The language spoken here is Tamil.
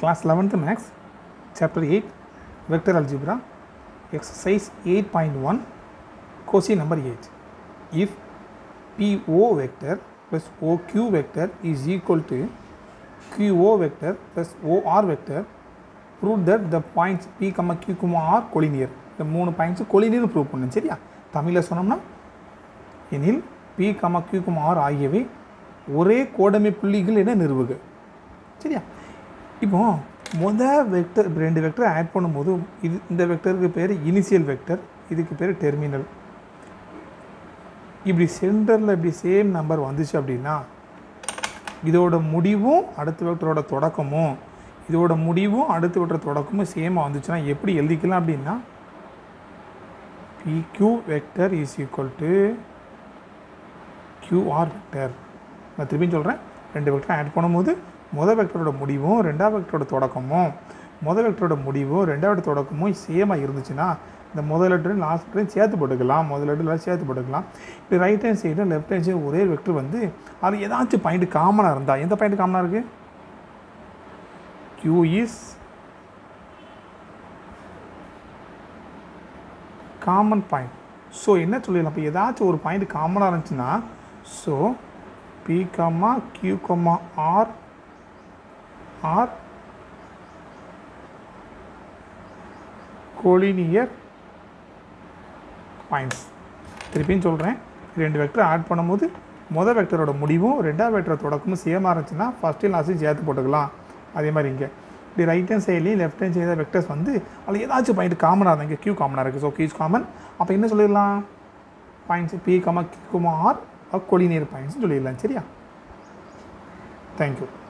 class 11th max chapter 8 vector algebra exercise 8.1 question number 8 if po vector plus oq vector is equal to qo vector plus or vector prove that the points p comma q comma r collinear இந்த மூணு பாயிண்ட்ஸ் கொலினியர் ப்ரூவ் பண்ணணும் சரியா தமிழில் சொன்னோம்னா எனில் P comma Q comma R ஆகியவை ஒரே கோடமை புள்ளிகள் என நிறுவுக சரியா இப்போ முத வெக்டர் ரெண்டு வெக்டர் ஆட் பண்ணும்போது இது இந்த வெக்டருக்கு பேர் இனிஷியல் வெக்டர் இதுக்கு பேர் டெர்மினல் இப்படி சென்டரில் இப்படி சேம் நம்பர் வந்துச்சு அப்படின்னா இதோட முடிவும் அடுத்த வெக்டரோட தொடக்கமும் இதோட முடிவும் அடுத்த வெக்டர் தொடக்கமும் சேமாக வந்துச்சுன்னா எப்படி எழுதிக்கலாம் அப்படின்னா PQ vector is equal to QR vector நான் திருப்பியும் சொல்கிறேன் ரெண்டு வெக்டர் ஆட் பண்ணும்போது மொதல் வெக்டரோட முடிவும் ரெண்டாவது வெக்டரோட தொடக்கமும் மொதல் வெக்டரோட முடிவும் ரெண்டாவது தொடக்கமும் சேமாக இருந்துச்சுன்னா இந்த முதல் லெட்டரும் லாஸ்ட் லெட்டரையும் சேர்த்து போட்டுக்கலாம் முதல் லெட்டர் சேர்த்து போட்டுக்கலாம் இப்படி right hand side left hand side ஒரே வெக்டர் வந்து அது ஏதாச்சும் பாயிண்ட் காமனாக இருந்தால் எந்த பாயிண்ட் காமனாக இருக்குது Q is common point so என்ன சொல்லிடலாம் இப்போ ஏதாச்சும் ஒரு பாயிண்ட் காமனாக இருந்துச்சுன்னா so P comma Q comma R R collinear points திருப்பியும் சொல்கிறேன் ரெண்டு வெக்டர் ஆட் பண்ணும்போது மொதல் வெக்டரோட முடிவும் ரெண்டாவது வெக்டரோட தொடக்கமும் சேமாக இருந்துச்சுன்னா ஃபஸ்ட்டு லாஸ்ட்டையும் சேர்த்து போட்டுக்கலாம் அதே மாதிரி இங்கே இப்படி ரைட் ஹேண்ட் சைட்லேயும் லெஃப்ட் ஹேண்ட் சைடு வெக்டர்ஸ் வந்து அதில் ஏதாச்சும் பாயிண்ட் காமனாக இருந்தாங்க கியூ காமனாக இருக்குது ஸோ கியூஸ் காமன் அப்போ என்ன சொல்லிடலாம் points P comma Q comma R collinear points சொல்லிடலாம் சரியா தேங்க்யூ